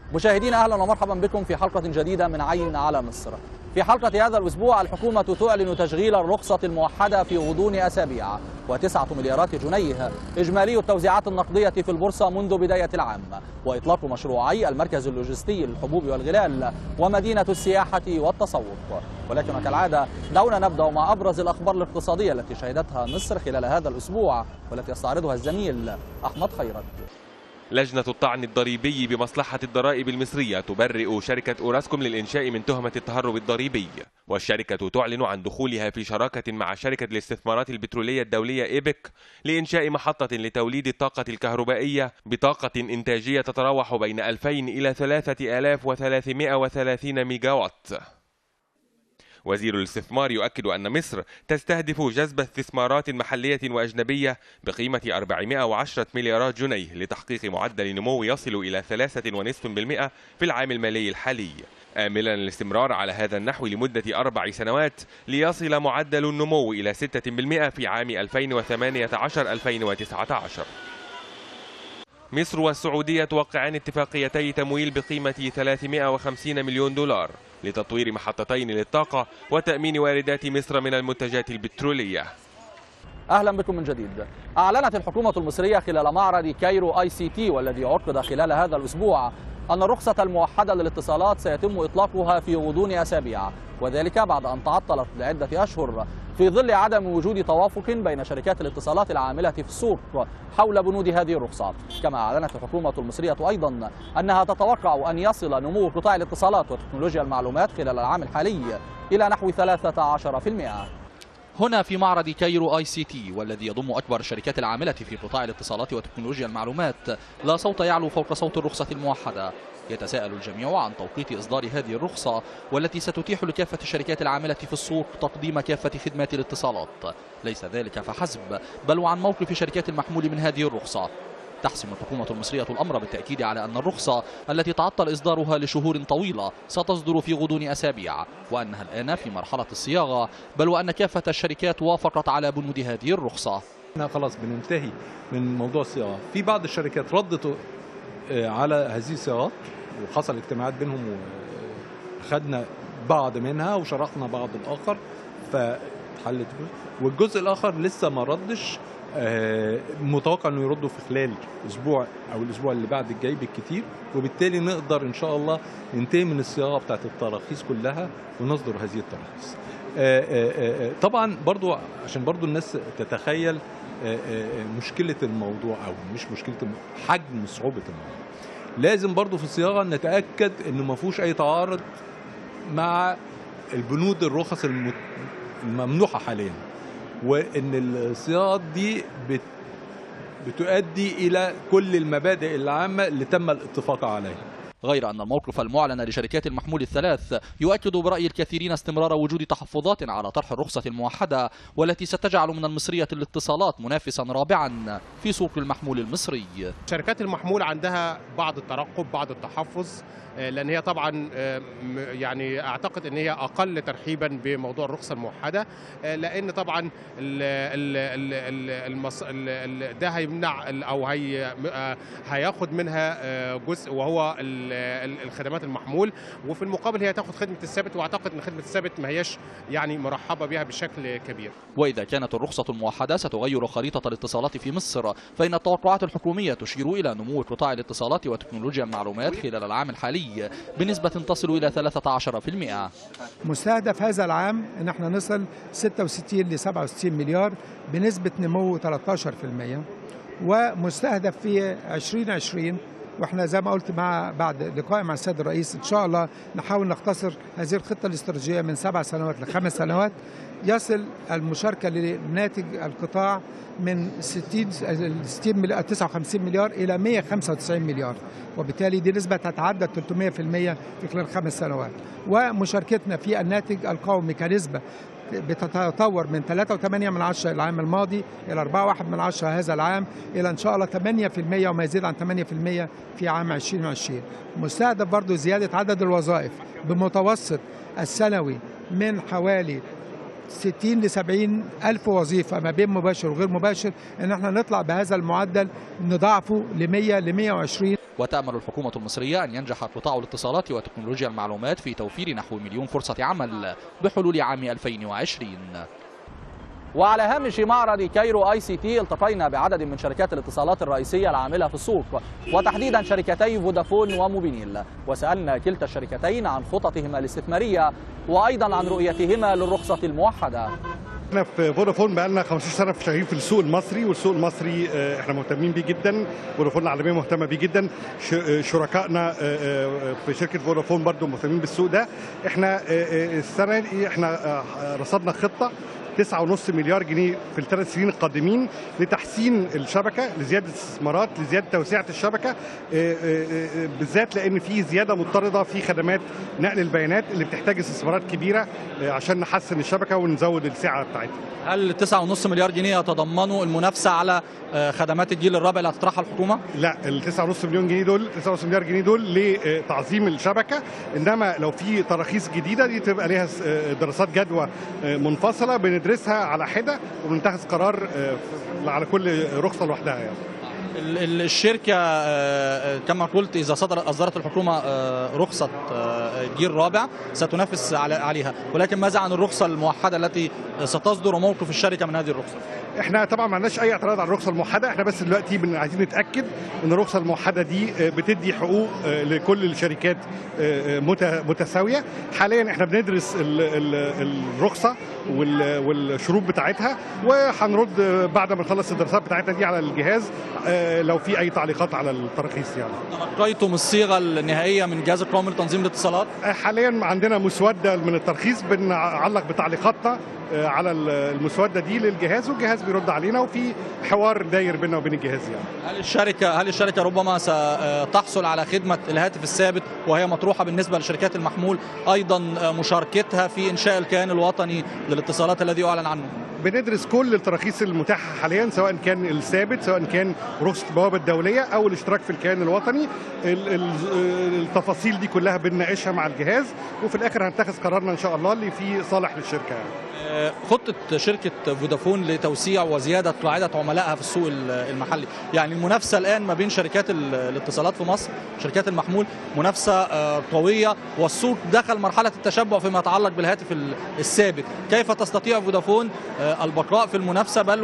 مشاهدينا اهلا ومرحبا بكم في حلقه جديده من عين على مصر. في حلقه هذا الاسبوع الحكومه تعلن تشغيل الرخصه الموحده في غضون اسابيع وتسعة مليارات جنيه اجمالي التوزيعات النقديه في البورصه منذ بدايه العام واطلاق مشروعي المركز اللوجستي للحبوب والغلال ومدينه السياحه والتسوق. ولكن كالعاده دعونا نبدا مع ابرز الاخبار الاقتصاديه التي شهدتها مصر خلال هذا الاسبوع والتي يستعرضها الزميل احمد خيرت. لجنة الطعن الضريبي بمصلحة الضرائب المصرية تبرئ شركة أوراسكوم للإنشاء من تهمة التهرب الضريبي والشركة تعلن عن دخولها في شراكة مع شركة الاستثمارات البترولية الدولية إيبك لإنشاء محطة لتوليد الطاقة الكهربائية بطاقة إنتاجية تتراوح بين 2000 إلى 3330 ميجا وات وزير الاستثمار يؤكد أن مصر تستهدف جذب استثمارات محلية وأجنبية بقيمة 410 مليارات جنيه لتحقيق معدل نمو يصل إلى 3.5% في العام المالي الحالي آملا الاستمرار على هذا النحو لمدة أربع سنوات ليصل معدل النمو إلى 6% في عام 2018-2019 مصر والسعودية توقعان اتفاقيتي تمويل بقيمة 350 مليون دولار لتطوير محطتين للطاقة وتأمين واردات مصر من المنتجات البترولية اهلا بكم من جديد. اعلنت الحكومه المصريه خلال معرض كايرو اي سي تي والذي عقد خلال هذا الاسبوع ان الرخصه الموحده للاتصالات سيتم اطلاقها في غضون اسابيع وذلك بعد ان تعطلت لعده اشهر في ظل عدم وجود توافق بين شركات الاتصالات العامله في السوق حول بنود هذه الرخصه، كما اعلنت الحكومه المصريه ايضا انها تتوقع ان يصل نمو قطاع الاتصالات وتكنولوجيا المعلومات خلال العام الحالي الى نحو 13%. هنا في معرض كايرو اي سي تي والذي يضم اكبر الشركات العامله في قطاع الاتصالات وتكنولوجيا المعلومات لا صوت يعلو فوق صوت الرخصه الموحده يتساءل الجميع عن توقيت اصدار هذه الرخصه والتي ستتيح لكافه الشركات العامله في السوق تقديم كافه خدمات الاتصالات ليس ذلك فحسب بل وعن موقف شركات المحمول من هذه الرخصه تحسم الحكومة المصرية الأمر بالتأكيد على أن الرخصة التي تعطل إصدارها لشهور طويلة ستصدر في غضون أسابيع وأنها الآن في مرحلة الصياغة بل وأن كافة الشركات وافقت على بنود هذه الرخصة احنا خلاص بننتهي من موضوع الصياغه في بعض الشركات ردت آه، على هذه الصياغات وحصل اجتماعات بينهم وخدنا بعض منها وشرحنا بعض الاخر فاتحلت والجزء الاخر لسه ما ردش آه، متوقع انه يردوا في خلال اسبوع او الاسبوع اللي بعد الجاي بالكتير وبالتالي نقدر ان شاء الله ننتهي من الصياغه بتاعت التراخيص كلها ونصدر هذه التراخيص آه، آه، آه، طبعا برضو عشان برضو الناس تتخيل آه، آه، مشكله الموضوع او مش مشكله الم- حجم صعوبه الموضوع لازم برضو في الصياغه نتاكد انه ما فيهوش اي تعارض مع البنود الرخص الم- الممنوحه حاليا وان الصياغات دي بت بتؤدي الى كل المبادئ العامه اللي تم الاتفاق عليها غير أن الموقف المعلن لشركات المحمول الثلاث يؤكد برأي الكثيرين استمرار وجود تحفظات على طرح الرخصة الموحدة والتي ستجعل من المصرية الاتصالات منافسا رابعا في سوق المحمول المصري شركات المحمول عندها بعض الترقب بعض التحفظ آه، لان هي طبعا آه، م- يعني اعتقد ان هي اقل ترحيبا بموضوع الرخصه الموحده آه، لان طبعا ال ال ال ال المص ال ال ده هيمنع ال- او هي آه، هياخد منها آه، جزء وهو ال- ال- الخدمات المحمول وفي المقابل هي تاخد خدمه الثابت واعتقد ان خدمه الثابت ما هياش يعني مرحبه بها بشكل كبير وإذا كانت الرخصة الموحدة ستغير خريطة الاتصالات في مصر فإن التوقعات الحكومية تشير إلى نمو قطاع الاتصالات وتكنولوجيا المعلومات خلال العام الحالي بنسبة تصل إلى 13% مستهدف هذا العام ان احنا نصل 66 ل 67 مليار بنسبة نمو 13% ومستهدف في 2020 واحنا زي ما قلت مع بعد لقاء مع السيد الرئيس ان شاء الله نحاول نختصر هذه الخطه الاستراتيجيه من سبع سنوات لخمس سنوات يصل المشاركه لناتج القطاع من 60 60 مليار 59 مليار الى 195 مليار وبالتالي دي نسبه تتعدى 300% في خلال خمس سنوات ومشاركتنا في الناتج القومي كنسبه بتتطور من 3.8 من عشرة العام الماضي إلى 4.1 من عشرة هذا العام إلى إن شاء الله 8% وما يزيد عن 8% في عام 2020 مستهدف برضو زيادة عدد الوظائف بمتوسط السنوي من حوالي 60 ل 70 ألف وظيفة ما بين مباشر وغير مباشر إن احنا نطلع بهذا المعدل نضاعفه ل 100 ل 120 وتأمل الحكومة المصرية أن ينجح قطاع الاتصالات وتكنولوجيا المعلومات في توفير نحو مليون فرصة عمل بحلول عام 2020 وعلى هامش معرض كايرو اي سي تي التقينا بعدد من شركات الاتصالات الرئيسيه العامله في السوق وتحديدا شركتي فودافون وموبينيل وسالنا كلتا الشركتين عن خططهما الاستثماريه وايضا عن رؤيتهما للرخصه الموحده احنا في فودافون بقى لنا 15 سنه في شغالين في السوق المصري والسوق المصري آه، احنا مهتمين بيه جدا فودافون العالميه مهتمه بيه جدا ش- آه، شركائنا آه، آه، في شركه فودافون برضو مهتمين بالسوق ده احنا آه، آه، السنه دي احنا آه، رصدنا خطه 9.5 مليار جنيه في الثلاث سنين القادمين لتحسين الشبكه لزياده الاستثمارات لزياده توسعه الشبكه آه، آه، آه، بالذات لان في زياده مضطرده في خدمات نقل البيانات اللي بتحتاج استثمارات كبيره آه، عشان نحسن الشبكه ونزود السعه بتاعتها هل 9.5 مليار جنيه يتضمنوا المنافسه على آه، خدمات الجيل الرابع اللي هتطرحها الحكومه لا ال 9.5 مليون جنيه دول 9.5 مليار جنيه دول لتعظيم الشبكه انما لو في تراخيص جديده دي تبقى ليها س- آه، دراسات جدوى آه، منفصله بندرسها على حده وبنتخذ قرار آه، ف- على كل رخصه لوحدها يعني ال- ال- الشركه آه، آه، كما قلت اذا صدر اصدرت الحكومه آه، رخصه آه، جيل رابع ستنافس على- عليها ولكن ماذا عن الرخصه الموحده التي ستصدر وموقف الشركه من هذه الرخصه احنا طبعا ما عندناش اي اعتراض على الرخصه الموحده احنا بس دلوقتي بن- عايزين نتاكد ان الرخصه الموحده دي آه، بتدي حقوق آه، لكل الشركات آه، آه، مت- متساويه حاليا احنا بندرس ال- ال- الرخصه وال- والشروط بتاعتها وهنرد آه، بعد ما نخلص الدراسات بتاعتنا دي على الجهاز آه، لو في اي تعليقات على التراخيص يعني تلقيتم الصيغه النهائيه من جهاز القومي لتنظيم الاتصالات آه، حاليا عندنا مسوده من الترخيص بنعلق بتعليقاتنا آه، على ال- المسوده دي للجهاز والجهاز بيرد علينا وفي حوار داير بيننا وبين الجهاز يعني هل الشركه هل الشركه ربما ستحصل على خدمه الهاتف الثابت وهي مطروحه بالنسبه لشركات المحمول ايضا آه، مشاركتها في انشاء الكيان الوطني للاتصالات الذي اعلن عنه بندرس كل التراخيص المتاحه حاليا سواء كان الثابت سواء كان رخصه البوابه الدوليه او الاشتراك في الكيان الوطني ال- ال- التفاصيل دي كلها بنناقشها مع الجهاز وفي الاخر هنتخذ قرارنا ان شاء الله اللي فيه صالح للشركه يعني. آه، خطة شركة فودافون لتوسيع وزيادة قاعدة عملائها في السوق ال- المحلي يعني المنافسة الآن ما بين شركات ال- الاتصالات في مصر شركات المحمول منافسة آه، قوية والسوق دخل مرحلة التشبع فيما يتعلق بالهاتف ال- الثابت كيف تستطيع فودافون آه، البقاء في المنافسة بل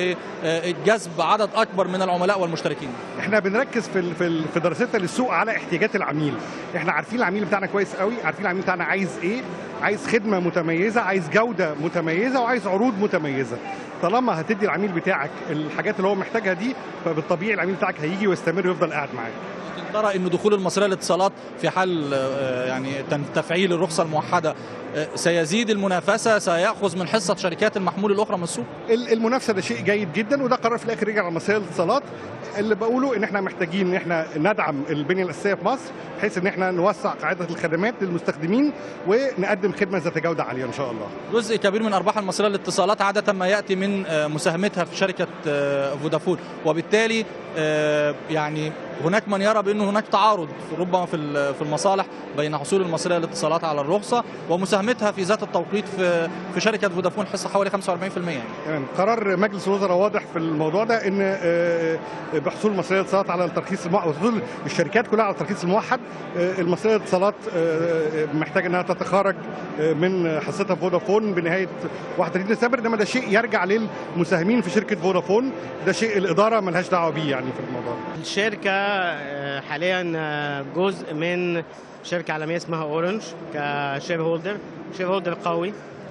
وجذب عدد أكبر من العملاء والمشتركين احنا بنركز في ال- في ال- في دراستنا للسوق على احتياجات العميل احنا عارفين العميل بتاعنا كويس قوي عارفين العميل بتاعنا عايز ايه عايز خدمه متميزه عايز جوده متميزه وعايز عروض متميزه طالما هتدي العميل بتاعك الحاجات اللي هو محتاجها دي فبالطبيعي العميل بتاعك هيجي ويستمر ويفضل قاعد معاك ترى ان دخول المصريه للاتصالات في حال آه، يعني تن- تفعيل الرخصه الموحده آه، سيزيد المنافسه سياخذ من حصه شركات المحمول الاخرى من السوق ال- المنافسه ده شيء جيد جدا وده قرار في الاخر يرجع لمصريه للاتصالات اللي بقوله ان احنا محتاجين ان احنا ندعم البنيه الاساسيه في مصر بحيث ان احنا نوسع قاعده الخدمات للمستخدمين ونقدم خدمه ذات جوده عاليه ان شاء الله جزء كبير من ارباح المصريه للاتصالات عاده ما ياتي من آه، مساهمتها في شركه آه، فودافون وبالتالي آه، يعني هناك من يرى بانه هناك تعارض في- ربما في ال- في المصالح بين حصول المصريه للاتصالات على الرخصه ومساهمتها في ذات التوقيت في في شركه فودافون حصه حوالي 45% يعني. تمام قرار مجلس الوزراء واضح في الموضوع ده ان آه، بحصول المصريه للاتصالات على الترخيص الموحد وحصول الشركات كلها على الترخيص الموحد آه، المصريه للاتصالات آه، محتاجه انها تتخارج آه، من حصتها في فودافون بنهايه 31 ديسمبر انما ده شيء يرجع للمساهمين في شركه فودافون ده شيء الاداره ملهاش دعوه بيه يعني في الموضوع ده. الشركة آه، حاليا آه، جزء من شركة عالمية اسمها اورنج كشير هولدر شير هولدر قوي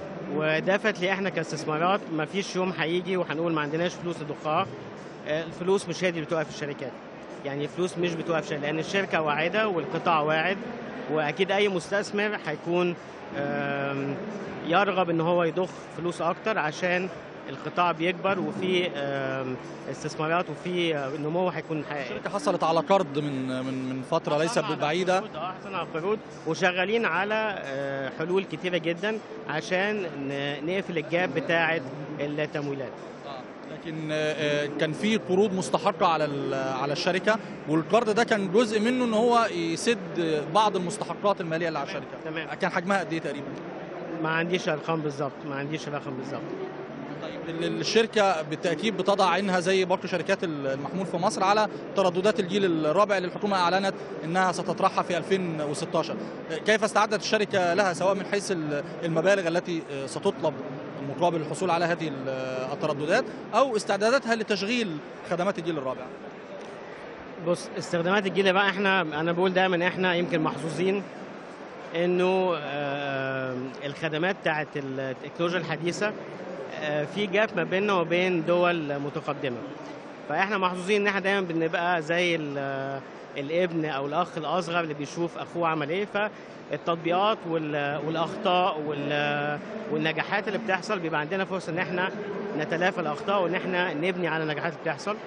ودافت لي احنا كاستثمارات ما فيش يوم هيجي وهنقول ما عندناش فلوس لضخها آه، الفلوس مش هي اللي بتوقف الشركات يعني الفلوس مش بتوقف الشركة لان الشركة واعدة والقطاع واعد واكيد اي مستثمر هيكون آم، يرغب ان هو يضخ فلوس اكتر عشان القطاع بيكبر وفي آم، استثمارات وفي آه، نمو هيكون حقيقي الشركه حصلت على قرض من من من فتره ليست حصلنا على بعيده قروض، اه حصلنا على قروض وشغالين على آه، حلول كتيره جدا عشان ن- نقفل الجاب بتاعه التمويلات لكن آه، كان في قروض مستحقه على ال- على الشركه والقرض ده كان جزء منه ان هو يسد بعض المستحقات الماليه اللي على الشركه تمام كان حجمها قد ايه تقريبا ما عنديش ارقام بالظبط ما عنديش رقم بالظبط طيب اللي الشركه بالتاكيد بتضع عينها زي باقي شركات المحمول في مصر على ترددات الجيل الرابع اللي الحكومه اعلنت انها ستطرحها في 2016 كيف استعدت الشركه لها سواء من حيث المبالغ التي ستطلب مقابل الحصول على هذه الترددات او استعداداتها لتشغيل خدمات الجيل الرابع بص استخدامات الجيل الرابع احنا انا بقول دايما احنا يمكن محظوظين انه آه، الخدمات بتاعت التكنولوجيا الحديثه آه، في جاب ما بيننا وبين دول متقدمه فاحنا محظوظين ان احنا دايما بنبقى زي ال- الابن او الاخ الاصغر اللي بيشوف اخوه عمل ايه فالتطبيقات وال- والاخطاء وال- والنجاحات اللي بتحصل بيبقى عندنا فرصه ان احنا نتلافى الاخطاء وان احنا نبني على النجاحات اللي بتحصل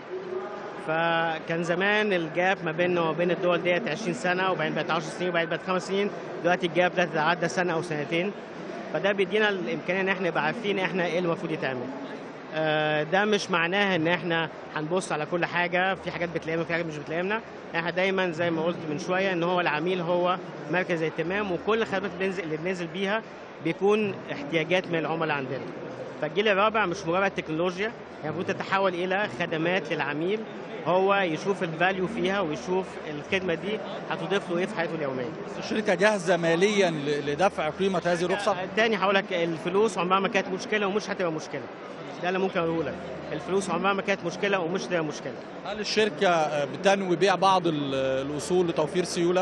فكان زمان الجاب ما بيننا وبين الدول ديت 20 سنه وبعدين بقت 10 سنين وبعدين بقت 5 سنين دلوقتي الجاب لا تتعدى سنه او سنتين فده بيدينا الامكانيه ان احنا نبقى عارفين احنا ايه المفروض يتعمل آه، ده مش معناه ان احنا هنبص على كل حاجه في حاجات بتلائمنا في حاجات مش بتلائمنا احنا دايما زي ما قلت من شويه ان هو العميل هو مركز الاهتمام وكل الخدمات اللي بننزل اللي بننزل بيها بيكون احتياجات من العملاء عندنا فالجيل الرابع مش مجرد تكنولوجيا يعني المفروض تتحول الى خدمات للعميل هو يشوف الفاليو فيها ويشوف الخدمه دي هتضيف له ايه في حياته اليوميه الشركه جاهزه ماليا ل- لدفع قيمه هذه الرخصه تاني هقول لك الفلوس عمرها ما كانت مشكله ومش هتبقى مشكله ده اللي ممكن اقوله لك الفلوس عمرها ما كانت مشكله ومش هتبقى مشكله هل الشركه بتنوي بيع بعض ال- الاصول لتوفير سيوله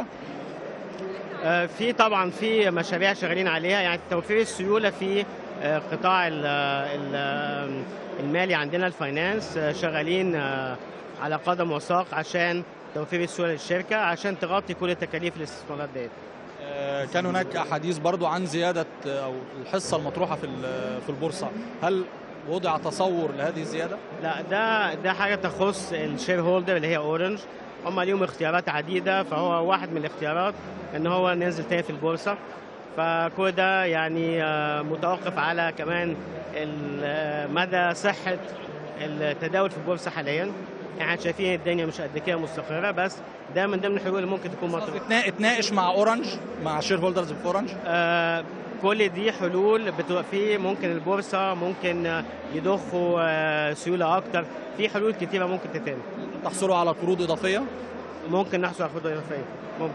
آه، في طبعا في مشاريع شغالين عليها يعني توفير السيوله في آه، قطاع ال- ال- المالي عندنا الفاينانس آه، شغالين آه، على قدم وساق عشان توفير السيوله للشركه عشان تغطي كل تكاليف الاستثمارات ديت آه، كان هناك احاديث برضو عن زياده آه، او الحصه المطروحه في ال- في البورصه هل وضع تصور لهذه الزياده لا ده ده حاجه تخص الشير هولدر اللي هي اورنج هم ليهم اختيارات عديده فهو واحد من الاختيارات ان هو ننزل تاني في البورصه فكل ده يعني آه، متوقف على كمان ال- آه، مدى صحه التداول في البورصه حاليا احنا شايفين الدنيا مش قد كده مستقره بس ده من ضمن الحلول اللي ممكن تكون مطروحه اتنا- اتناقش مع اورنج مع شير هولدرز في اورنج آه، كل دي حلول بتبقى في ممكن البورصه ممكن آه، يضخوا آه، سيوله اكتر في حلول كتيره ممكن تتم تحصلوا على قروض اضافيه ممكن نحصل على خطوه اضافيه ممكن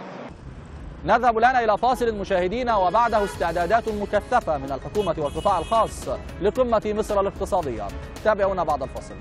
نذهب الآن إلى فاصل مشاهدينا وبعده استعدادات مكثفة من الحكومة والقطاع الخاص لقمة مصر الاقتصادية تابعونا بعد الفاصل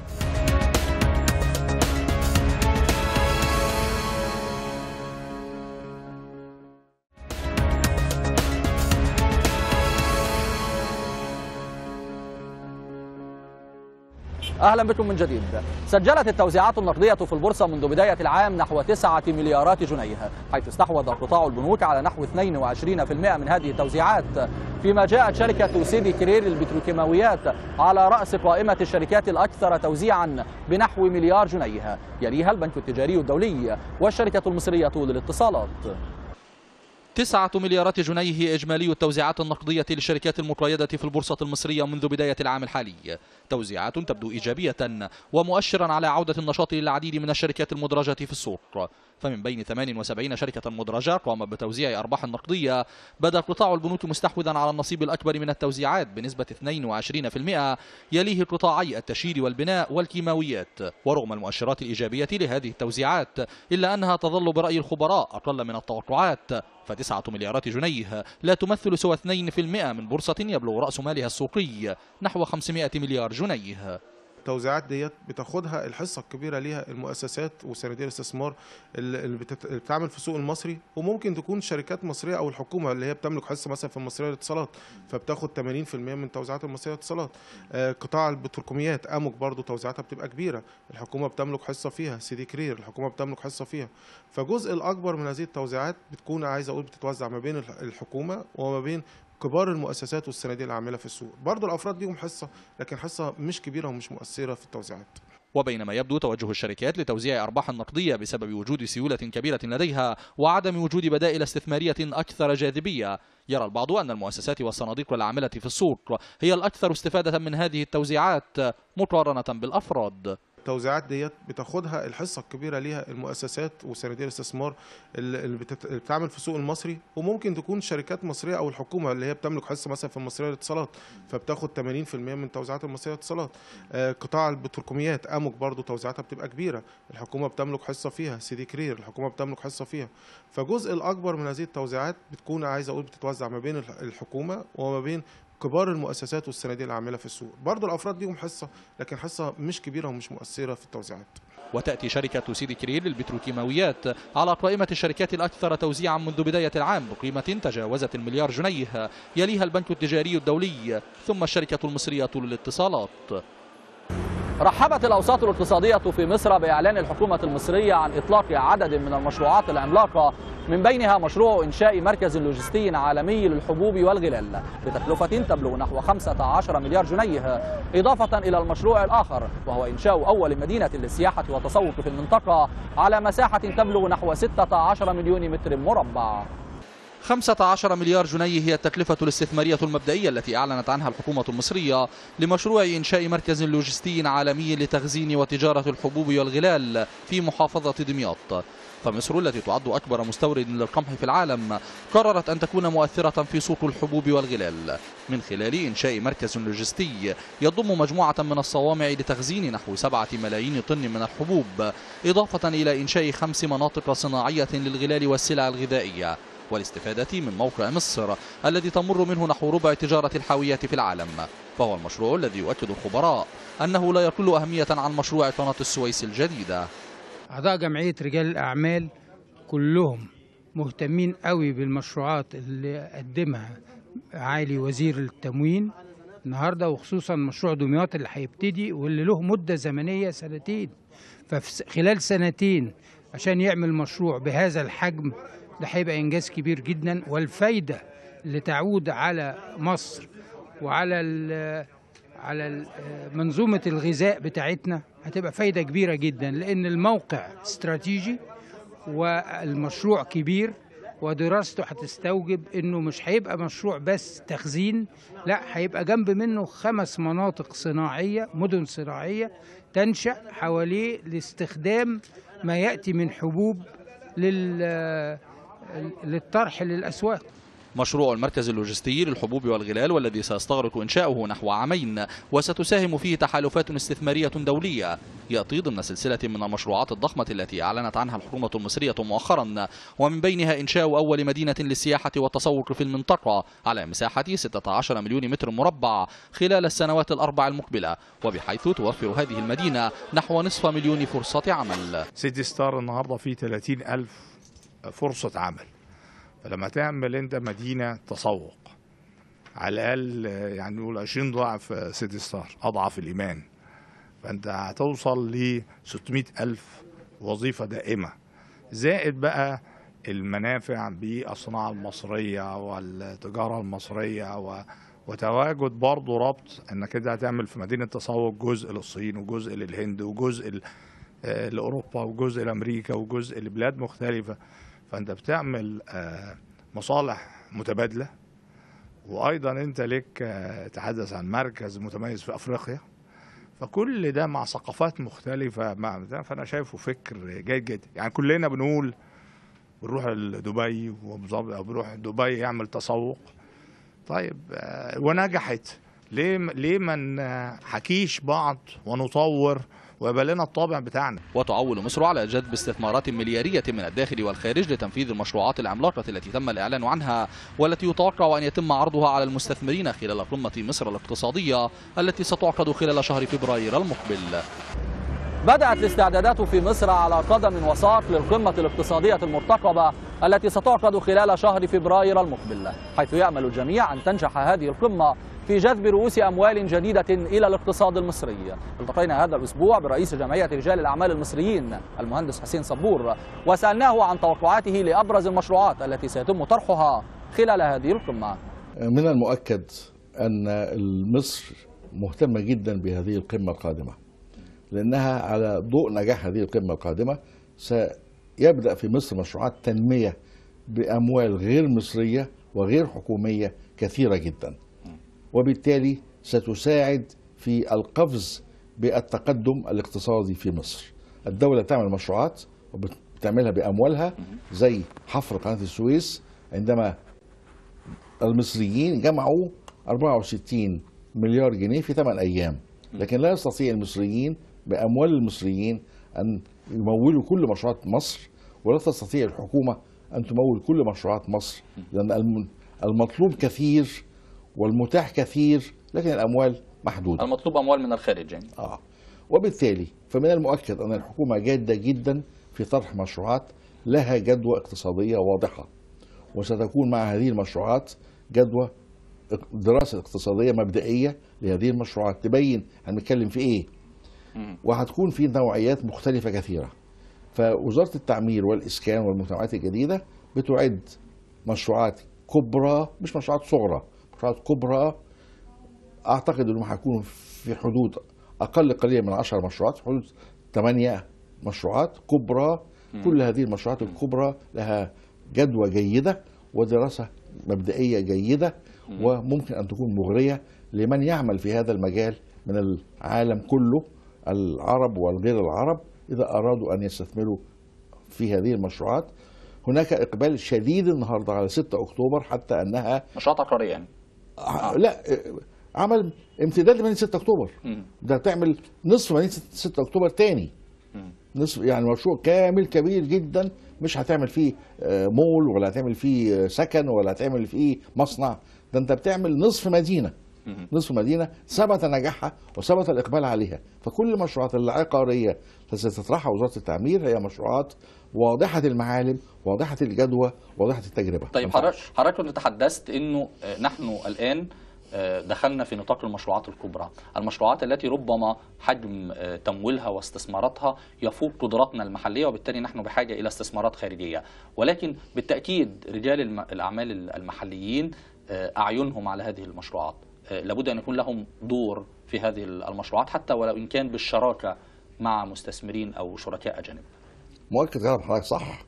اهلا بكم من جديد. سجلت التوزيعات النقديه في البورصه منذ بدايه العام نحو 9 مليارات جنيه، حيث استحوذ قطاع البنوك على نحو 22% من هذه التوزيعات، فيما جاءت شركه سيدي كرير للبتروكيماويات على راس قائمه الشركات الاكثر توزيعا بنحو مليار جنيه، يليها البنك التجاري الدولي والشركه المصريه للاتصالات. تسعة مليارات جنيه إجمالي التوزيعات النقدية للشركات المقيدة في البورصة المصرية منذ بداية العام الحالي توزيعات تبدو إيجابية ومؤشرا على عودة النشاط للعديد من الشركات المدرجة في السوق فمن بين 78 شركة مدرجة قامت بتوزيع أرباح نقدية بدا قطاع البنوك مستحوذا على النصيب الأكبر من التوزيعات بنسبة 22% يليه قطاعي التشييد والبناء والكيماويات ورغم المؤشرات الإيجابية لهذه التوزيعات إلا أنها تظل برأي الخبراء أقل من التوقعات فتسعة مليارات جنيه لا تمثل سوى 2% من بورصة يبلغ رأس مالها السوقي نحو 500 مليار جنيه التوزيعات ديت بتاخدها الحصه الكبيره ليها المؤسسات وصناديق الاستثمار اللي اللي بتت- اللي بتعمل في السوق المصري وممكن تكون شركات مصريه او الحكومه اللي هي بتملك حصه مثلا في المصريه للاتصالات فبتاخد 80% من توزيعات المصريه للاتصالات آه، قطاع البتروكيماويات امك برضو توزيعاتها بتبقى كبيره الحكومه بتملك حصه فيها سيدي كرير الحكومه بتملك حصه فيها فجزء الاكبر من هذه التوزيعات بتكون عايز اقول بتتوزع ما بين الح- الحكومه وما بين كبار المؤسسات والصناديق العامله في السوق برضو الافراد ليهم حصه لكن حصه مش كبيره ومش مؤثره في التوزيعات وبينما يبدو توجه الشركات لتوزيع أرباح نقدية بسبب وجود سيولة كبيرة لديها وعدم وجود بدائل استثمارية أكثر جاذبية يرى البعض أن المؤسسات والصناديق العاملة في السوق هي الأكثر استفادة من هذه التوزيعات مقارنة بالأفراد التوزيعات ديت بتاخدها الحصه الكبيره ليها المؤسسات وصناديق الاستثمار اللي اللي بتت- اللي بتعمل في السوق المصري وممكن تكون شركات مصريه او الحكومه اللي هي بتملك حصه مثلا في المصريه للاتصالات فبتاخد 80% من توزيعات المصريه للاتصالات آه، قطاع البتروكيماويات امك برضو توزيعاتها بتبقى كبيره الحكومه بتملك حصه فيها سيدي كرير الحكومه بتملك حصه فيها فجزء الاكبر من هذه التوزيعات بتكون عايز اقول بتتوزع ما بين الح- الحكومه وما بين كبار المؤسسات والصناديق العامله في السوق برضو الافراد ليهم حصه لكن حصه مش كبيره ومش مؤثره في التوزيعات وتأتي شركة سيدي كرير للبتروكيماويات على قائمة الشركات الأكثر توزيعا منذ بداية العام بقيمة تجاوزت المليار جنيه يليها البنك التجاري الدولي ثم الشركة المصرية للاتصالات رحبت الأوساط الاقتصادية في مصر بإعلان الحكومة المصرية عن إطلاق عدد من المشروعات العملاقة من بينها مشروع إنشاء مركز لوجستي عالمي للحبوب والغلال بتكلفة تبلغ نحو 15 مليار جنيه إضافة إلى المشروع الآخر وهو إنشاء أول مدينة للسياحة والتسوق في المنطقة على مساحة تبلغ نحو 16 مليون متر مربع 15 مليار جنيه هي التكلفة الاستثمارية المبدئية التي أعلنت عنها الحكومة المصرية لمشروع إنشاء مركز لوجستي عالمي لتخزين وتجارة الحبوب والغلال في محافظة دمياط فمصر التي تعد أكبر مستورد للقمح في العالم قررت أن تكون مؤثرة في سوق الحبوب والغلال من خلال إنشاء مركز لوجستي يضم مجموعة من الصوامع لتخزين نحو سبعة ملايين طن من الحبوب إضافة إلى إنشاء خمس مناطق صناعية للغلال والسلع الغذائية والاستفادة من موقع مصر الذي تمر منه نحو ربع تجارة الحاويات في العالم فهو المشروع الذي يؤكد الخبراء أنه لا يقل أهمية عن مشروع قناة السويس الجديدة أعضاء جمعية رجال الأعمال كلهم مهتمين قوي بالمشروعات اللي قدمها عالي وزير التموين النهارده وخصوصا مشروع دمياط اللي هيبتدي واللي له مدة زمنية سنتين ففي خلال سنتين عشان يعمل مشروع بهذا الحجم ده هيبقى إنجاز كبير جدا والفايدة اللي تعود على مصر وعلى ال على ال- منظومة الغذاء بتاعتنا هتبقى فايدة كبيرة جدا لأن الموقع استراتيجي والمشروع كبير ودراسته هتستوجب انه مش هيبقى مشروع بس تخزين لا هيبقى جنب منه خمس مناطق صناعية مدن صناعية تنشأ حواليه لاستخدام ما يأتي من حبوب لل للطرح للأسواق مشروع المركز اللوجستي للحبوب والغلال والذي سيستغرق إنشاؤه نحو عامين وستساهم فيه تحالفات استثمارية دولية يأتي ضمن سلسلة من المشروعات الضخمة التي أعلنت عنها الحكومة المصرية مؤخرا ومن بينها إنشاء أول مدينة للسياحة والتسوق في المنطقة على مساحة 16 مليون متر مربع خلال السنوات الأربع المقبلة وبحيث توفر هذه المدينة نحو نصف مليون فرصة عمل سيتي ستار النهارده فيه 30 ألف فرصة عمل فلما تعمل أنت مدينة تسوق على الأقل آه، يعني نقول 20 ضعف آه، سيتي ستار أضعف الإيمان فأنت هتوصل ل 600 ألف وظيفة دائمة زائد بقى المنافع بالصناعة المصرية والتجارة المصرية و... وتواجد برضه ربط انك انت هتعمل في مدينه تسوق جزء للصين وجزء للهند وجزء ل- آه، لاوروبا وجزء لامريكا وجزء لبلاد مختلفه فانت بتعمل آه، مصالح متبادله وايضا انت لك آه، تحدث عن مركز متميز في افريقيا فكل ده مع ثقافات مختلفه مع ده فانا شايفه فكر جيد جدا يعني كلنا بنقول بنروح دبي وابو ظبي او بنروح دبي يعمل تسوق طيب آه، ونجحت ليه ليه ما نحكيش بعض ونطور ويبقى لنا الطابع بتاعنا وتعول مصر على جذب استثمارات مليارية من الداخل والخارج لتنفيذ المشروعات العملاقة التي تم الإعلان عنها والتي يتوقع أن يتم عرضها على المستثمرين خلال قمة مصر الاقتصادية التي ستعقد خلال شهر فبراير المقبل بدأت الاستعدادات في مصر على قدم وساق للقمة الاقتصادية المرتقبة التي ستعقد خلال شهر فبراير المقبل حيث يأمل الجميع أن تنجح هذه القمة في جذب رؤوس أموال جديدة إلى الاقتصاد المصري التقينا هذا الأسبوع برئيس جمعية رجال الأعمال المصريين المهندس حسين صبور وسألناه عن توقعاته لأبرز المشروعات التي سيتم طرحها خلال هذه القمة من المؤكد أن مصر مهتمة جدا بهذه القمة القادمة لأنها على ضوء نجاح هذه القمة القادمة سيبدأ في مصر مشروعات تنمية بأموال غير مصرية وغير حكومية كثيرة جدا وبالتالي ستساعد في القفز بالتقدم الاقتصادي في مصر الدولة بتعمل مشروعات وبتعملها بأموالها زي حفر قناة السويس عندما المصريين جمعوا 64 مليار جنيه في 8 أيام لكن لا يستطيع المصريين بأموال المصريين أن يمولوا كل مشروعات مصر ولا تستطيع الحكومة أن تمول كل مشروعات مصر لأن الم- المطلوب كثير والمتاح كثير لكن الأموال محدودة المطلوب اموال من الخارج يعني آه. وبالتالي فمن المؤكد أن الحكومة جادة جدا في طرح مشروعات لها جدوى اقتصادية واضحة وستكون مع هذه المشروعات جدوى دراسة اقتصادية مبدئية لهذه المشروعات تبين هنتكلم في إيه وهتكون في نوعيات مختلفة كثيرة فوزارة التعمير والإسكان والمجتمعات الجديدة بتعد مشروعات كبرى مش مشروعات صغرى مشروعات كبرى اعتقد انهم هيكونوا في حدود اقل قليلا من 10 مشروعات في حدود 8 مشروعات كبرى كل هذه المشروعات الكبرى لها جدوى جيده ودراسه مبدئيه جيده وممكن ان تكون مغريه لمن يعمل في هذا المجال من العالم كله العرب والغير العرب اذا ارادوا ان يستثمروا في هذه المشروعات هناك اقبال شديد النهارده على 6 اكتوبر حتى انها مشروعات عقاريه يعني آه. لا آه، عمل امتداد لمدينه 6 اكتوبر ده تعمل نصف مدينه 6 اكتوبر تاني نصف يعني مشروع كامل كبير جدا مش هتعمل فيه آه، مول ولا هتعمل فيه آه، سكن ولا هتعمل فيه مصنع ده انت بتعمل نصف مدينه نصف مدينه ثبت نجاحها وثبت الاقبال عليها فكل المشروعات العقاريه التي ستطرحها وزاره التعمير هي مشروعات واضحه المعالم واضحه الجدوى واضحه التجربه طيب حضرتك حضرتك كنت تحدثت انه آه، نحن الان آه، دخلنا في نطاق المشروعات الكبرى المشروعات التي ربما حجم آه، تمويلها واستثماراتها يفوق قدراتنا المحلية وبالتالي نحن بحاجة إلى استثمارات خارجية ولكن بالتأكيد رجال الم- الأعمال المحليين آه، أعينهم على هذه المشروعات آه، لابد أن يكون لهم دور في هذه المشروعات حتى ولو إن كان بالشراكة مع مستثمرين أو شركاء أجانب مؤكد كلام حضرتك صح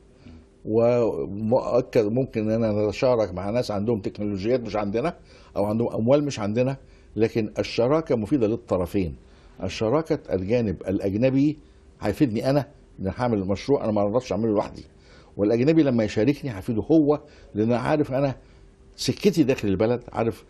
ومؤكد ممكن اننا نتشارك مع ناس عندهم تكنولوجيات مش عندنا او عندهم اموال مش عندنا لكن الشراكه مفيده للطرفين الشراكه الجانب الاجنبي هيفيدني انا ان هعمل مشروع انا ما اقدرش اعمله لوحدي والاجنبي لما يشاركني هيفيده هو لان أنا عارف انا سكتي داخل البلد عارف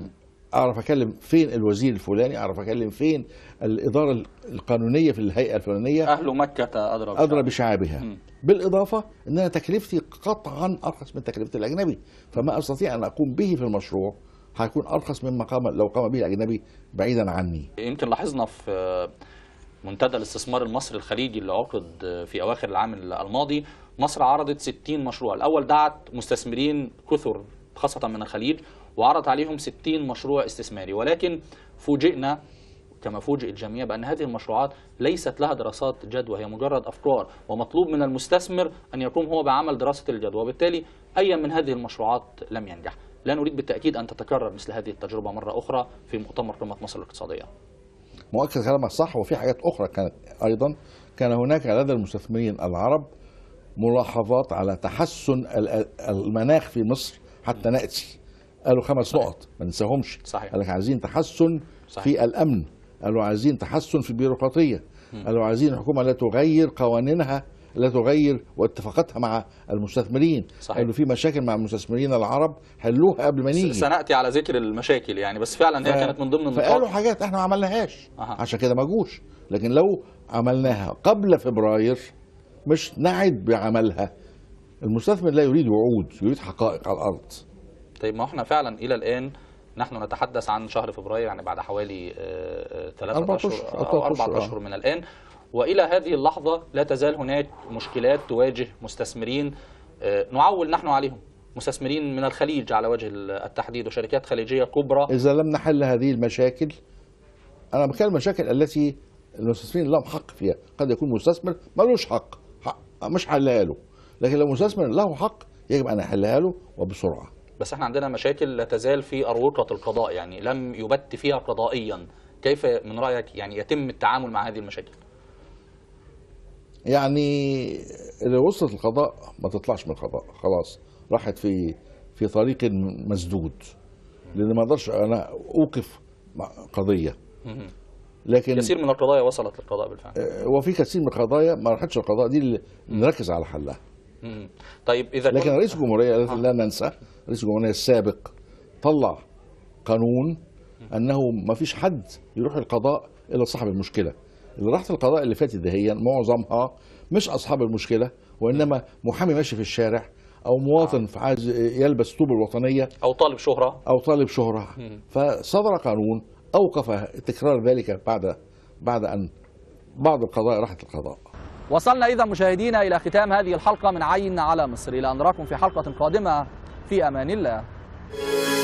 اعرف اكلم فين الوزير الفلاني اعرف اكلم فين الاداره القانونيه في الهيئه الفلانيه أهل مكة أدرى ادرى بشعابها بالاضافه ان انا تكلفتي قطعا ارخص من تكلفه الاجنبي فما استطيع ان اقوم به في المشروع هيكون ارخص مما قام لو قام به الاجنبي بعيدا عني يمكن لاحظنا في منتدى الاستثمار المصري الخليجي اللي عقد في اواخر العام الماضي مصر عرضت 60 مشروع الاول دعت مستثمرين كثر خاصه من الخليج وعرض عليهم 60 مشروع استثماري ولكن فوجئنا كما فوجئ الجميع بان هذه المشروعات ليست لها دراسات جدوى هي مجرد افكار ومطلوب من المستثمر ان يقوم هو بعمل دراسه الجدوى وبالتالي اي من هذه المشروعات لم ينجح لا نريد بالتاكيد ان تتكرر مثل هذه التجربه مره اخرى في مؤتمر قمه مصر الاقتصاديه مؤكد كلامك صح وفي حاجات اخرى كانت ايضا كان هناك لدى المستثمرين العرب ملاحظات على تحسن ال- المناخ في مصر حتى ناتي قالوا خمس نقط ما ننساهمش صحيح. قال لك عايزين تحسن صحيح. في الامن قالوا عايزين تحسن في البيروقراطيه مم. قالوا عايزين الحكومه لا تغير قوانينها لا تغير واتفاقاتها مع المستثمرين صحيح. قالوا في مشاكل مع المستثمرين العرب حلوها قبل ما نيجي سناتي على ذكر المشاكل يعني بس فعلا هي ف- كانت من ضمن فقالوا النقاط حاجات احنا ما عملناهاش أها. عشان كده ما جوش لكن لو عملناها قبل فبراير مش نعد بعملها المستثمر لا يريد وعود يريد حقائق على الارض طيب ما احنا فعلا الى الان نحن نتحدث عن شهر فبراير يعني بعد حوالي آه، آه، ثلاثة أربعة أشهر أشهر، أو أربعة أربعة أشهر، آه. أشهر من الآن وإلى هذه اللحظة لا تزال هناك مشكلات تواجه مستثمرين آه، نعول نحن عليهم مستثمرين من الخليج على وجه التحديد وشركات خليجية كبرى اذا لم نحل هذه المشاكل انا بتكلم المشاكل التي المستثمرين لهم حق فيها قد يكون مستثمر ملوش حق, حق مش حلها له لكن لو مستثمر له حق يجب ان احلها له وبسرعه بس احنا عندنا مشاكل لا تزال في أروقة القضاء يعني لم يبت فيها قضائيا كيف من رأيك يعني يتم التعامل مع هذه المشاكل يعني اللي وصلت القضاء ما تطلعش من القضاء خلاص راحت في في طريق مسدود لان ما اقدرش انا اوقف مع قضيه لكن كثير من القضايا وصلت للقضاء بالفعل آه، وفي كثير من القضايا ما راحتش القضاء دي اللي نركز على حلها مم. طيب اذا لكن كنت- رئيس الجمهوريه لا ننسى رئيس الجمهوريه السابق طلع قانون انه ما فيش حد يروح القضاء الا صاحب المشكله اللي راحت القضاء اللي فاتت دهيا معظمها مش اصحاب المشكله وانما محامي ماشي في الشارع او مواطن عايز يلبس طوب الوطنيه او طالب شهره او طالب شهره مم. فصدر قانون اوقف تكرار ذلك بعد بعد ان بعض القضايا راحت القضاء وصلنا اذا مشاهدينا الى ختام هذه الحلقه من عين على مصر الى ان نراكم في حلقه قادمه في امان الله